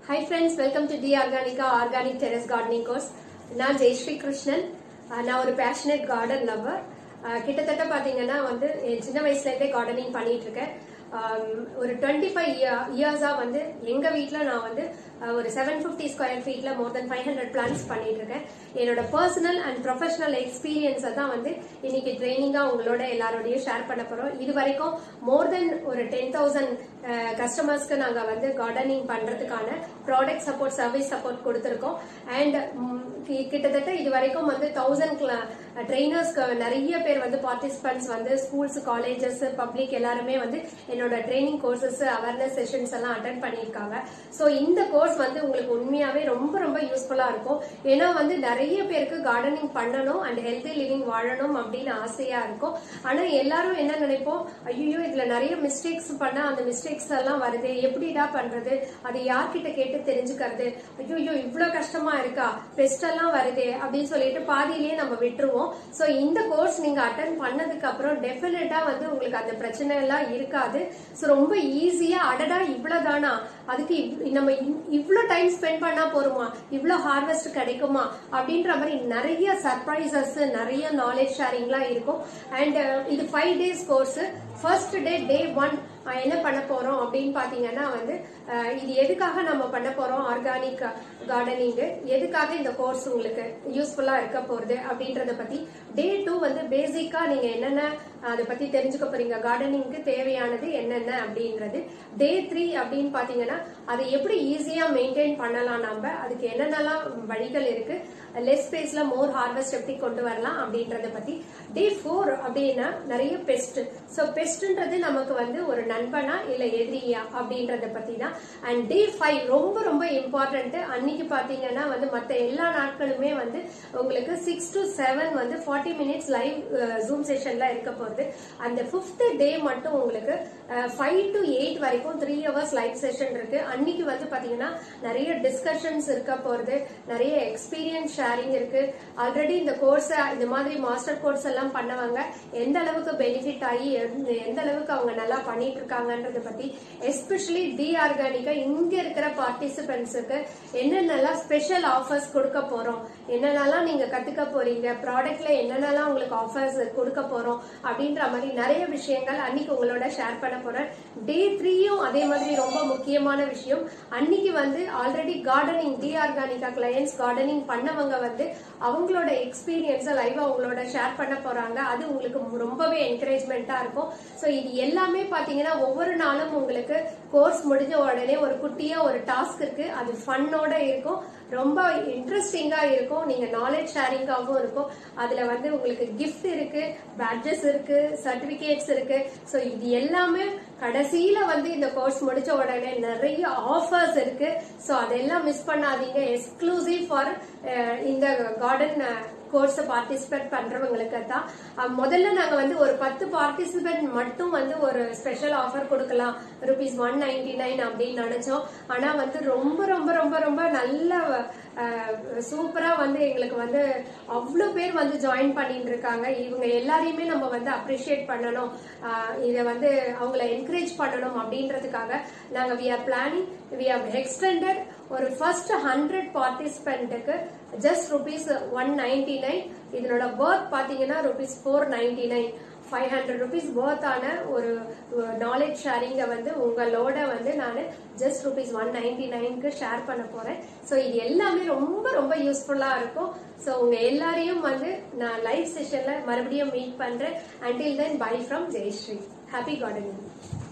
high friends welcome to the Organica organic terrace gardening course நான் ஜெயஸ்ரீ கிருஷ்ணன் அஹ் நான் ஒரு passionate garden lower கிட்டத்தட்ட பாத்தீங்கன்னா வந்து என் சின்ன வயசுல இருந்தே கார்டனிங் பண்ணிட்டு இருக்கேன் ஆம், ஒரு டுவெண்ட்டி ஃபைவ் இயர்ஸா வந்து எங்க வீட்ல நான் வந்து அஹ், ஒரு செவன் பிப்டி ஸ்கொயர் ஃபீட்ல more than five hundred plants பண்ணிட்டு இருக்கேன் என்னோட பர்சனல் அண்ட் ப்ரொஃபஷனல் எக்ஸ்பீரியன்ஸை தான் வந்து இன்னைக்கு ட்ரைனிங்கா உங்களோட எல்லாரோடையும் ஷேர் பண்ண போறோம் இது வரைக்கும் மோர் தென் ஒரு டென் தௌசண்ட் கஸ்டமர்ஸ்க்கு நாங்க வந்து கார்டனிங் பண்றதுக்கான ப்ராடக்ட் சப்போர்ட் சர்வீஸ் சப்போர்ட் கொடுத்துருக்கோம் அண்ட் கிட்டத்தட்ட இது வரைக்கும் வந்து தௌசண்ட் ட்ரைனர்ஸ்க்கு நிறைய பேர் வந்து பார்ட்டிசிபென்ட்ஸ் வந்து ஸ்கூல்ஸ் காலேஜஸ் பப்ளிக் எல்லாருமே வந்து என்னோட ட்ரைனிங் கோர்சஸ் அவேர்னஸ் செஷன்ஸ் எல்லாம் அட்டன் பண்ணியிருக்காங்க ஸோ இந்த கோர்ஸ் வந்து உங்களுக்கு உண்மையாவே ரொம்ப ரொம்ப யூஸ்ஃபுல்லா இருக்கும் ஏன்னா வந்து நிறைய பேருக்கு கார்டனிங் பண்ணணும் அண்ட் ஹெல்தி லிவிங் வாழணும் அப்படின்னு ஆசையா இருக்கும் ஆனா எல்லாரும் என்ன நினைப்போம் ஐயோ இதுல நிறைய மிஸ்டேக்ஸ் பண்ணா அந்த மிஸ்டேக்ஸ் எல்லாம் வருது எப்படிடா பண்றது அது யார்கிட்ட கேட்டு தெரிஞ்சுக்கிறது ஐயோ இவ்வளவு கஷ்டமா இருக்கா பெஸ்ட் எல்லாம் வருது அப்படின்னு சொல்லிட்டு பாதியிலேயே நம்ம விட்டுருவோம் சோ இந்த கோர்ஸ் நீங்க அட்டன் பண்ணதுக்கு அப்புறம் டெஃபினட்டா வந்து உங்களுக்கு அந்த பிரச்சனை எல்லாம் இருக்காது சோ ரொம்ப ஈஸியா அடடா இவ்வளவுதானா அதுக்கு இவ்- நம்ம இவ்- இவ்ளோ டைம் ஸ்பெண்ட் பண்ணா போருமா இவ்ளோ ஹார்வெஸ்ட் கிடைக்குமா அப்படின்ற மாதிரி நிறைய சர்ப்ரைசஸ் நிறைய நாலேஜ் ஷேரிங்லாம் இருக்கும் அண்ட் இது five days course first day day one என்ன பண்ண போறோம் அப்படின்னு பாத்தீங்கன்னா வந்து அஹ், இது எதுக்காக நம்ம பண்ண போறோம் ஆர்கானிக் கார்டனிங் எதுக்காக இந்த கோர்ஸ் உங்களுக்கு யூஸ்ஃபுல்லா இருக்க போறது அப்படின்றத பத்தி டே டூ வந்து பேசிக்கா நீங்க என்னென்ன அதை பத்தி தெரிஞ்சுக்க போறீங்க கார்டனிங்க்கு தேவையானது என்னென்ன அப்படின்றது டே த்ரீ அப்படின்னு பாத்தீங்கன்னா அதை எப்படி ஈஸியா மெயின்டைன் பண்ணலாம் நம்ம அதுக்கு என்னென்னலாம் வழிகள் இருக்கு லெஸ் ஸ்பேஸ்ல மோர் ஹார்வெஸ்ட் எப்படி கொண்டு வரலாம் அப்படின்றத பத்தி டே ஃபோர் அப்படின்னா நிறைய பெஸ்ட் சோ பெஸ்ட்ன்றது நமக்கு வந்து ஒரு நண்பனா இல்ல எதிரியா அப்படின்றத பத்தி தான் அண்ட் டே ஃபைவ் ரொம்ப ரொம்ப இம்பார்ட்டன்ட் அன்னைக்கு பாத்தீங்கன்னா வந்து மத்த எல்லா நாட்களுமே வந்து உங்களுக்கு சிக்ஸ் டு செவன் வந்து ஃபார்ட்டி மினிட்ஸ் லைவ் ஜூம் செஷன்ல இருக்க போகுது அந்த ஃபிஃப்த் டே மட்டும் உங்களுக்கு ஃபைவ் டு எயிட் வரைக்கும் த்ரீ ஹவர்ஸ் லைவ் செஷன் இருக்கு அன்னைக்கு வந்து பாத்தீங்கன்னா நிறைய டிஸ்கஷன்ஸ் இருக்க போறது நிறைய எக்ஸ்பீரியன்ஸ் ஷேரிங் இருக்கு ஆல்ரெடி இந்த கோர்ஸ் இந்த மாதிரி மாஸ்டர் கோர்ஸ் எல்லாம் பண்ணவங்க எந்த அளவுக்கு பெனிஃபிட் ஆகி எந்த- எந்த அளவுக்கு அவங்க நல்லா பண்ணிட்டு இருக்காங்கன்றத பத்தி எஸ்பெஷலி டி ஆர்கானிக்கா இங்க இருக்கிற பார்ட்டிசிபென்ட்ஸுக்கு என்னென்னலாம் ஸ்பெஷல் ஆஃபர்ஸ் கொடுக்க போறோம் என்னென்னலாம் நீங்க கத்துக்க போறீங்க ப்ராடக்ட்ல என்னென்னலாம் உங்களுக்கு ஆஃபர்ஸ் கொடுக்க போறோம் அப்படின்ற மாதிரி நிறைய விஷயங்கள் அன்னைக்கு உங்களோட ஷேர் பண்ண போறேன் டே த்ரீயும் அதே மாதிரி ரொம்ப முக்கியமான விஷயம் அன்னைக்கு வந்து already gardening the Organica clients gardening பண்ணவங்க வந்து அவங்களோட எக்ஸ்பீரியன்ஸை லைவா உங்களோட ஷேர் பண்ண போறாங்க அது உங்களுக்கு ரொம்பவே என்கரேஜ்மெண்டா இருக்கும் சோ இது எல்லாமே பாத்தீங்கன்னா ஒவ்வொரு நாளும் உங்களுக்கு கோர்ஸ் முடிஞ்ச உடனே ஒரு குட்டியா ஒரு டாஸ்க் இருக்கு அது ஃபன்னோட இருக்கும் ரொம்ப இன்ட்ரெஸ்டிங்கா இருக்கும் நீங்க நாலேஜ் ஷேரிங்காகவும் இருக்கும் அதுல வந்து உங்களுக்கு gift இருக்கு பேட்ஜஸ் இருக்கு சர்டிபிகேட்ஸ் இருக்கு சோ இது எல்லாமே கடைசியில வந்து இந்த கோர்ஸ் முடிச்ச உடனே நிறைய ஆஃபர்ஸ் இருக்கு சோ அதெல்லாம் மிஸ் பண்ணாதீங்க எக்ஸ்க்ளூசிவ் ஃபார் இந்த கார்டன் கோர்ஸ் பார்ட்டிசிபேட் பண்றவங்களுக்கு தான் அஹ் முதல்ல நாங்க வந்து ஒரு பத்து பார்ட்டிசிபென்ட் மட்டும் வந்து ஒரு ஸ்பெஷல் ஆஃபர் கொடுக்கலாம் ருபீஸ் ஒன் நைன்டி நைன் அப்படின்னு நினைச்சோம் ஆனா வந்து ரொம்ப ரொம்ப ரொம்ப ரொம்ப நல்ல சூப்பரா வந்து எங்களுக்கு வந்து அவ்வளோ பேர் வந்து ஜாயின் பண்ணிட்டு இருக்காங்க இவங்க எல்லாரையுமே நம்ம வந்து அப்ரிஷியேட் பண்ணணும் அஹ் இதை வந்து அவங்கள என்கரேஜ் பண்ணணும் அப்படின்றதுக்காக நாங்க we are planning we are extended ஒரு ஃபர்ஸ்ட் ஹண்ட்ரட் பார்ட்டிசிபென்ட்டுக்கு just rupees one ninety nine இதனோட பர்த் பாத்தீங்கன்னா rupees four ninety nine five hundred rupees ஆன ஒரு நாலேஜ் ஷேரிங்கை வந்து உங்களோட வந்து நான் ஜஸ்ட் ருபீஸ் ஒன் நைன்டி நைனுக்கு ஷேர் பண்ண போறேன் ஸோ இது எல்லாமே ரொம்ப ரொம்ப யூஸ்ஃபுல்லா இருக்கும் ஸோ உங்க எல்லாரையும் வந்து நான் லைவ் செஷன்ல மறுபடியும் மீட் பண்றேன் until then bye from Jayashree happy gardening